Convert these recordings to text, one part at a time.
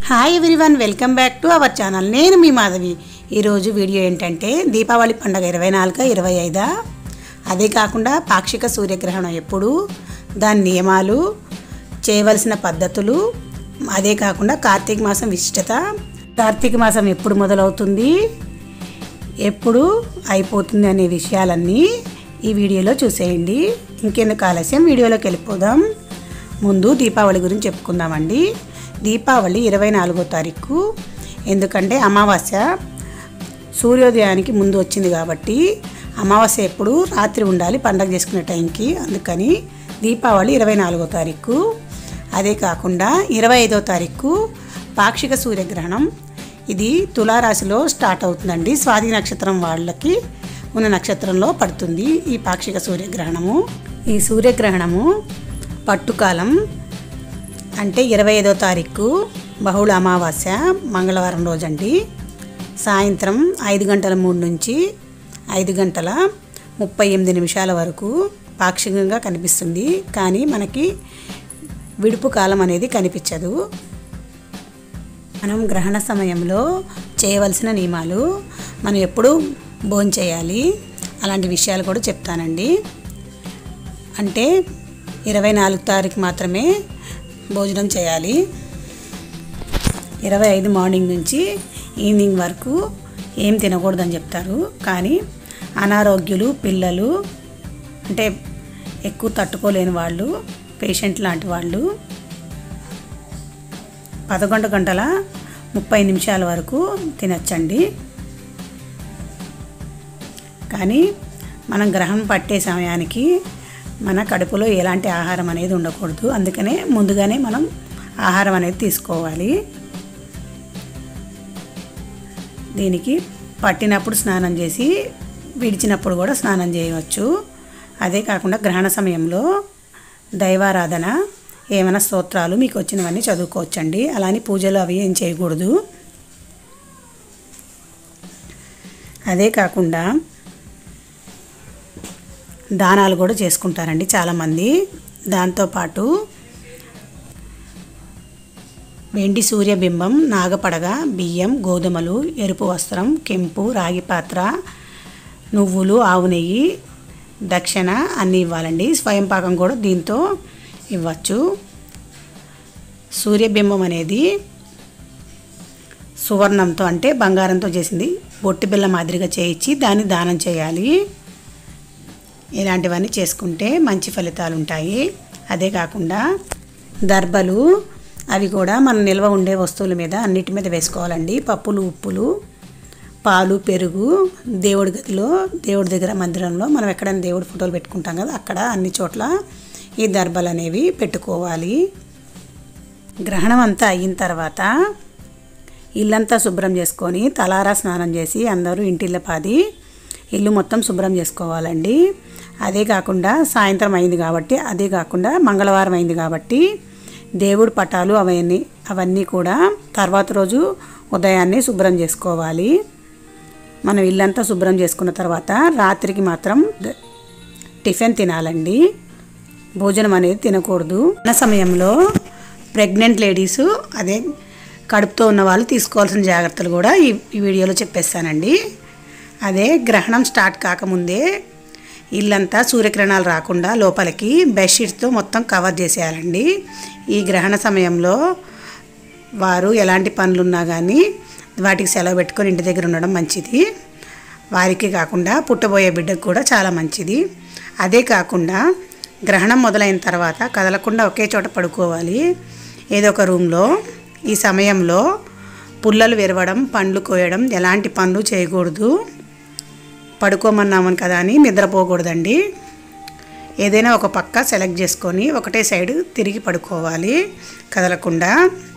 hi everyone welcome back to our channel నేను మీ మాధవి ఈరోజు వీడియో ఏంటంటే దీపావళి పండగ ఇరవై నాలుగు ఇరవై ఐదా అదే కాకుండా పాక్షిక సూర్యగ్రహణం ఎప్పుడు దాని నియమాలు చేయవలసిన పద్ధతులు అదే కాకుండా కార్తీక మాసం విశిష్టత కార్తీక మాసం ఎప్పుడు మొదలవుతుంది ఎప్పుడు అయిపోతుంది అనే విషయాలన్నీ ఈ వీడియోలో చూసేయండి ఇంకెందుకు ఆలస్యం వీడియోలోకి వెళ్ళిపోదాం ముందు దీపావళి గురించి చెప్పుకుందామండి దీపావళి ఇరవై నాలుగో తారీఖు ఎందుకంటే అమావాస్య సూర్యోదయానికి ముందు వచ్చింది కాబట్టి అమావాస్య ఎప్పుడు రాత్రి ఉండాలి పండగ చేసుకునే టైంకి అందుకని దీపావళి ఇరవై నాలుగో తారీఖు అదే కాకుండా ఇరవై ఐదో తారీఖు పాక్షిక సూర్యగ్రహణం ఇది తులారాశిలో స్టార్ట్ అవుతుందండి స్వాతి నక్షత్రం వాళ్ళకి ఉన్న నక్షత్రంలో పడుతుంది ఈ పాక్షిక సూర్యగ్రహణము ఈ సూర్యగ్రహణము పట్టుకాలం అంటే ఇరవై ఐదో తారీఖు బహుళ అమావాస్య మంగళవారం రోజండి సాయంత్రం ఐదు గంటల మూడు నుంచి ఐదు గంటల ముప్పై ఎనిమిది నిమిషాల వరకు పాక్షికంగా కనిపిస్తుంది కానీ మనకి విడుపు కాలం అనేది కనిపించదు మనం గ్రహణ సమయంలో చేయవలసిన నియమాలు మనం ఎప్పుడు భోంచేయాలి అలాంటి విషయాలు కూడా చెప్తానండి అంటే ఇరవై నాలుగు తారీఖు మాత్రమే భోజనం చేయాలి ఇరవై ఐదు మార్నింగ్ నుంచి ఈవినింగ్ వరకు ఏం తినకూడదని చెప్తారు కానీ అనారోగ్యులు పిల్లలు అంటే ఎక్కువ తట్టుకోలేని వాళ్ళు పేషెంట్ లాంటి వాళ్ళు పదకొండు గంటల ముప్పై నిమిషాల వరకు తినచ్చండి కానీ మనం గ్రహం పట్టే సమయానికి మన కడుపులో ఎలాంటి ఆహారం అనేది ఉండకూడదు అందుకనే ముందుగానే మనం ఆహారం అనేది తీసుకోవాలి దీనికి పట్టినప్పుడు స్నానం చేసి విడిచినప్పుడు కూడా స్నానం చేయవచ్చు అదే కాకుండా గ్రహణ సమయంలో దైవారాధన ఏమైనా స్తోత్రాలు మీకు వచ్చినవన్నీ చదువుకోవచ్చండి అలాని పూజలు అవి ఏం చేయకూడదు అదే కాకుండా దానాలు కూడా చేసుకుంటారండి చాలామంది దాంతోపాటు వెండి సూర్యబింబం నాగపడగ బియ్యం గోధుమలు ఎరుపు వస్త్రం కెంపు రాగి పాత్ర నువ్వులు ఆవు నెయ్యి దక్షిణ అన్నీ ఇవ్వాలండి స్వయం పాకం కూడా దీంతో ఇవ్వచ్చు సూర్యబింబం అనేది సువర్ణంతో అంటే బంగారంతో చేసింది బొట్టి బిళ్ళ మాదిరిగా చేయించి దాన్ని దానం చేయాలి ఇలాంటివన్నీ చేసుకుంటే మంచి ఫలితాలు ఉంటాయి అదే కాకుండా దర్బలు అవి కూడా మన నిల్వ ఉండే వస్తువుల మీద అన్నిటి మీద వేసుకోవాలండి పప్పులు ఉప్పులు పాలు పెరుగు దేవుడి గదిలో దేవుడి దగ్గర మందిరంలో మనం ఎక్కడైనా దేవుడి ఫోటోలు పెట్టుకుంటాం కదా అక్కడ అన్ని చోట్ల ఈ దర్బలు అనేవి పెట్టుకోవాలి గ్రహణం అంతా అయిన తర్వాత ఇల్లంతా శుభ్రం చేసుకొని తలారా స్నానం చేసి అందరూ ఇంటిల్ల పాది ఇల్లు మొత్తం శుభ్రం చేసుకోవాలండి అదే కాకుండా సాయంత్రం అయింది కాబట్టి అదే కాకుండా మంగళవారం అయింది కాబట్టి దేవుడి పటాలు అవన్నీ అవన్నీ కూడా తర్వాత రోజు ఉదయాన్నే శుభ్రం చేసుకోవాలి మనం ఇల్లంతా శుభ్రం చేసుకున్న తర్వాత రాత్రికి మాత్రం ద- టిఫిన్ తినాలండి భోజనం అనేది తినకూడదు ఉన్న సమయంలో ప్రెగ్నెంట్ లేడీస్ అదే కడుపుతో ఉన్న వాళ్ళు తీసుకోవాల్సిన జాగ్రత్తలు కూడా ఈ ఈ వీడియోలో చెప్పేస్తానండి అదే గ్రహణం స్టార్ట్ కాకముందే ఇల్లంతా సూర్యకిరణాలు రాకుండా లోపలికి బెడ్షీట్తో మొత్తం కవర్ చేసేయాలండి ఈ గ్రహణ సమయంలో వారు ఎలాంటి పనులు ఉన్నా కానీ వాటికి సెలవు పెట్టుకొని ఇంటి దగ్గర ఉండడం మంచిది వారికి కాకుండా పుట్టబోయే బిడ్డకు కూడా చాలా మంచిది అదే కాకుండా గ్రహణం మొదలైన తర్వాత కదలకుండా ఒకే చోట పడుకోవాలి ఏదో ఒక రూమ్లో ఈ సమయంలో పుల్లలు విరవడం పండ్లు కోయడం ఎలాంటి పనులు చేయకూడదు పడుకోమన్నామని కదా అని నిద్రపోకూడదండి ఏదైనా ఒక పక్క సెలెక్ట్ చేసుకొని ఒకటే సైడ్ తిరిగి పడుకోవాలి కదలకుండా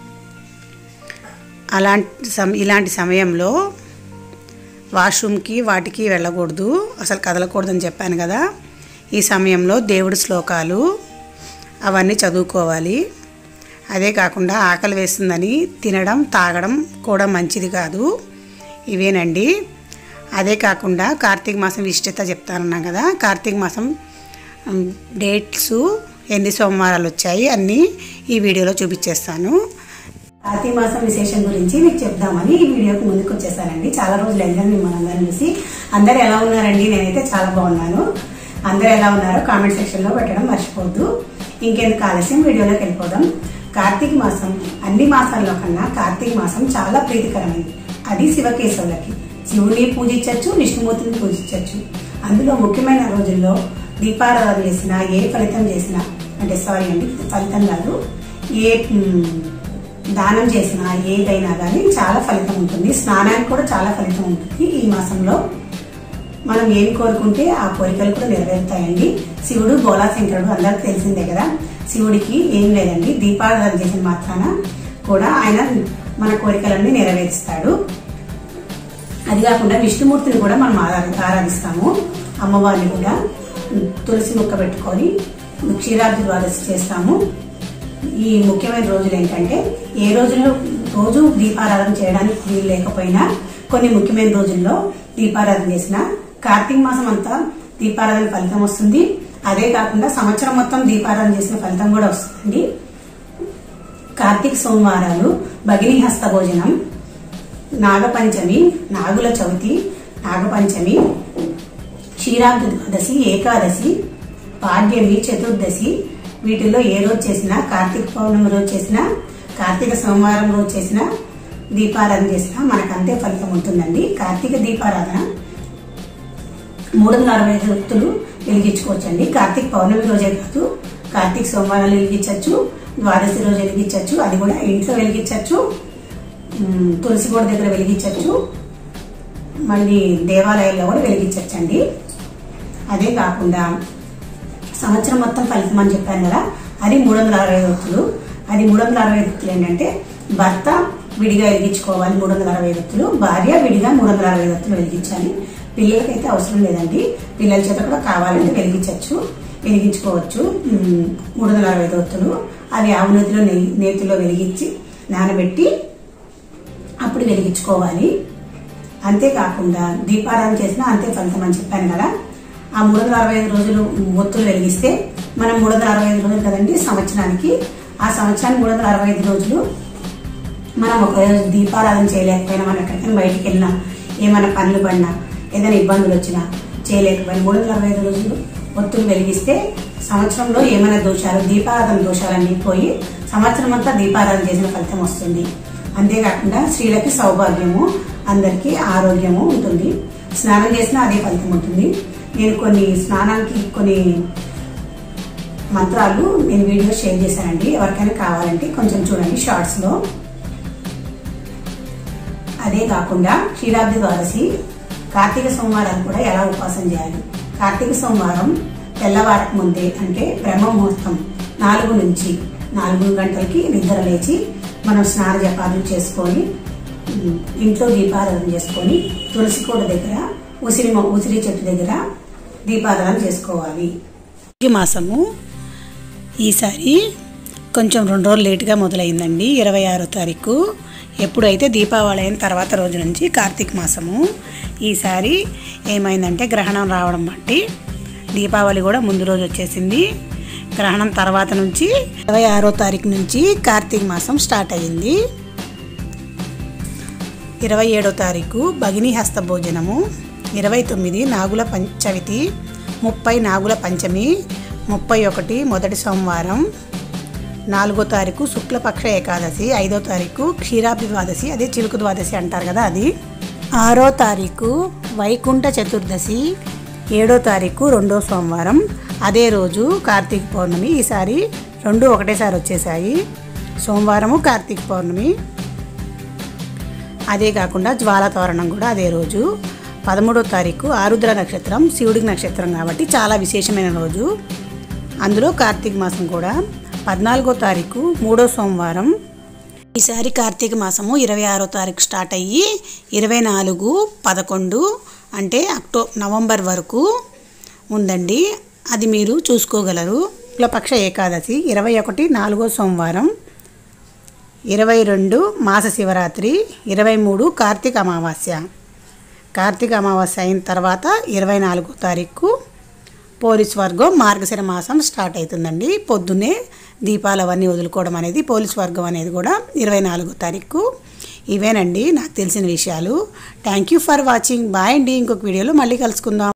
అలాంటి సమ ఇలాంటి సమయంలో వాష్రూమ్కి వాటికి వెళ్ళకూడదు అసలు కదలకూడదని చెప్పాను కదా ఈ సమయంలో దేవుడి శ్లోకాలు అవన్నీ చదువుకోవాలి అదే కాకుండా ఆకలి వేస్తుందని తినడం తాగడం కూడా మంచిది కాదు ఇవేనండి అదే కాకుండా కార్తీక మాసం విశిష్టత చెప్తానన్నా కదా కార్తీక మాసం ఉమ్, డేట్స్ ఎన్ని సోమవారాలు వచ్చాయి అన్నీ ఈ వీడియోలో చూపించేస్తాను కార్తీక మాసం విశేషం గురించి మీకు చెప్దామని ఈ వీడియోకి ముందుకు వచ్చేసానండి చాలా రోజులు అయిందని మిమ్మల్ని అందరిని చూసి అందరు ఎలా ఉన్నారండి నేనైతే చాలా బాగున్నాను అందరు ఎలా ఉన్నారో కామెంట్ సెక్షన్ లో పెట్టడం మర్చిపోద్దు ఇంకెందుకు ఆలస్యం వీడియోలోకి వెళ్ళిపోదాం కార్తీక మాసం అన్ని మాసాల్లో కన్నా కార్తీక మాసం చాలా ప్రీతికరమైనది అది శివకేశవులకి శివుని పూజించవచ్చు విష్ణుమూర్తిని పూజించవచ్చు అందులో ముఖ్యమైన రోజుల్లో దీపారాధన చేసినా ఏ ఫలితం చేసినా అంటే సారీ అండి ఫలితం కాదు ఏ మ్, దానం చేసినా ఏదైనా కానీ చాలా ఫలితం ఉంటుంది స్నానానికి కూడా చాలా ఫలితం ఉంటుంది ఈ మాసంలో మనం ఏం కోరుకుంటే ఆ కోరికలు కూడా నెరవేరుతాయండి శివుడు బోలాశంకరుడు అందరికి తెలిసిందే కదా శివుడికి ఏం లేదండి దీపారాధన చేసిన మాత్రాన కూడా ఆయన మన కోరికలన్నీ నెరవేరుస్తాడు అది కాకుండా విష్ణుమూర్తిని కూడా మనం ఆరా- ఆరాధిస్తాము అమ్మవారిని కూడా తులసి మొక్క పెట్టుకొని క్షీరాబ్ది ద్వాదశి చేస్తాము ఈ ముఖ్యమైన రోజులు ఏంటంటే ఏ రోజుల్లో రోజు దీపారాధన చేయడానికి వీలు లేకపోయినా కొన్ని ముఖ్యమైన రోజుల్లో దీపారాధన చేసిన కార్తీక మాసం అంతా దీపారాధన ఫలితం వస్తుంది అదే కాకుండా సంవత్సరం మొత్తం దీపారాధన చేసిన ఫలితం కూడా వస్తుందండి కార్తీక సోమవారాలు భగిని హస్త భోజనం నాగపంచమి నాగుల చవితి నాగపంచమి క్షీరాబ్ది ద్వాదశి ఏకాదశి పాడ్యమి చతుర్దశి వీటిల్లో ఏ రోజు చేసినా కార్తీక పౌర్ణమి రోజు చేసినా కార్తీక సోమవారం రోజు చేసినా దీపారాధన చేసినా మనకు అంతే ఫలితం ఉంటుందండి కార్తీక దీపారాధన మూడు వందల అరవై ఐదు వృత్తులు వెలిగించుకోవచ్చండి కార్తీక పౌర్ణమి రోజే కాదు కార్తీక సోమవారాలు వెలిగించవచ్చు ద్వాదశి రోజు వెలిగించవచ్చు అది కూడా ఇంట్లో వెలిగించవచ్చు ఉమ్, తులసి గోడ దగ్గర వెలిగించవచ్చు మళ్ళీ దేవాలయాల్లో కూడా వెలిగించవచ్చండి అదే కాకుండా సంవత్సరం మొత్తం ఫలితం అని చెప్పాను కదా అది మూడు వందల అరవై ఐదు వృత్తులు అది మూడు వందల అరవై ఐదు వృత్తులు ఏంటంటే భర్త విడిగా వెలిగించుకోవాలి మూడు వందల అరవై ఐదు వృత్తులు భార్య విడిగా మూడు వందల అరవై ఐదు వృత్తులు వెలిగించాలి పిల్లలకైతే అవసరం లేదండి పిల్లల చేత కూడా కావాలంటే వెలిగించవచ్చు వెలిగించుకోవచ్చు ఉమ్, మూడు వందల అరవై ఐదు వృత్తులు అవి ఆవు నేతిలో నెయ్యి నేతిలో వెలిగించి నానబెట్టి అప్పుడు వెలిగించుకోవాలి అంతేకాకుండా దీపారాధన చేసినా అంతే ఫలితం అని చెప్పాను కదా ఆ మూడు వందల అరవై ఐదు రోజులు ఒత్తులు వెలిగిస్తే మనం మూడు వందల అరవై ఐదు రోజులు కదండి సంవత్సరానికి ఆ సంవత్సరానికి మూడు వందల అరవై ఐదు రోజులు మనం ఒక రోజు దీపారాధన చేయలేకపోయినా మనం ఎక్కడికైనా బయటికి వెళ్ళినా ఏమైనా పనులు పడినా ఏదైనా ఇబ్బందులు వచ్చినా చేయలేకపోయినా మూడు వందల అరవై ఐదు రోజులు ఒత్తులు వెలిగిస్తే సంవత్సరంలో ఏమైనా దోషాలు దీపారాధన దోషాలన్నీ పోయి సంవత్సరం అంతా దీపారాధన చేసిన ఫలితం వస్తుంది అంతేకాకుండా స్త్రీలకి సౌభాగ్యము అందరికీ ఆరోగ్యము ఉంటుంది స్నానం చేసినా అదే ఫలితం ఉంటుంది నేను కొన్ని స్నానానికి కొన్ని మంత్రాలు నేను వీడియో షేర్ చేశానండి ఎవరికైనా కావాలంటే కొంచెం చూడండి షార్ట్స్ లో అదే కాకుండా క్షీరాబ్ది ద్వాదశి కార్తీక సోమవారాలు కూడా ఎలా ఉపవాసం చేయాలి కార్తీక సోమవారం తెల్లవారకు ముందే అంటే బ్రహ్మ ముహూర్తం నాలుగు నుంచి నాలుగు గంటలకి నిద్ర లేచి మనం స్నాన జపాలు చేసుకొని ఉమ్, ఇంట్లో దీపారాధన చేసుకొని తులసి కోట దగ్గర ఉసిరి మొ- ఉసిరి చెట్టు దగ్గర దీపారాధన చేసుకోవాలి ఈ మాసము ఈసారి కొంచెం రెండు రోజులు లేటుగా మొదలైందండి ఇరవై ఆరో తారీఖు ఎప్పుడైతే దీపావళి అయిన తర్వాత రోజు నుంచి కార్తీక మాసము ఈసారి ఏమైందంటే గ్రహణం రావడం బట్టి దీపావళి కూడా ముందు రోజు వచ్చేసింది గ్రహణం తర్వాత నుంచి ఇరవై ఆరో తారీఖు నుంచి కార్తీక మాసం స్టార్ట్ అయ్యింది ఇరవై ఏడో తారీఖు భగిని హస్త భోజనము ఇరవై తొమ్మిది నాగుల పంచవితి ముప్పై నాగుల పంచమి ముప్పై ఒకటి మొదటి సోమవారం నాలుగో తారీఖు శుక్లపక్ష ఏకాదశి ఐదో తారీఖు క్షీరాబ్ది ద్వాదశి అదే చిలుకు ద్వాదశి అంటారు కదా అది ఆరో తారీఖు వైకుంఠ చతుర్దశి ఏడో తారీఖు రెండో సోమవారం అదే రోజు కార్తీక పౌర్ణమి ఈసారి రెండు ఒకటేసారి వచ్చేసాయి సోమవారము కార్తీక పౌర్ణమి అదే కాకుండా జ్వాలతోరణం కూడా అదే రోజు పదమూడో తారీఖు ఆరుద్ర నక్షత్రం శివుడికి నక్షత్రం కాబట్టి చాలా విశేషమైన రోజు అందులో కార్తీక మాసం కూడా పద్నాలుగో తారీఖు మూడో సోమవారం ఈసారి కార్తీక మాసము ఇరవై ఆరో తారీఖు స్టార్ట్ అయ్యి ఇరవై నాలుగు పదకొండు అంటే అక్టో నవంబర్ వరకు ఉందండి అది మీరు చూసుకోగలరు శుక్లపక్ష ఏకాదశి ఇరవై ఒకటి నాలుగో సోమవారం ఇరవై రెండు మాస శివరాత్రి ఇరవై మూడు కార్తీక అమావాస్య కార్తీక అమావాస్య అయిన తర్వాత ఇరవై నాలుగో తారీఖు పోలీస్ వర్గం మార్గశిర మాసం స్టార్ట్ అవుతుందండి పొద్దున్నే దీపాలు అవన్నీ వదులుకోవడం అనేది పోలీస్ వర్గం అనేది కూడా ఇరవై నాలుగో తారీఖు ఇవేనండి నాకు తెలిసిన విషయాలు thank you for watching bye అండి ఇంకొక వీడియోలో మళ్ళీ కలుసుకుందాం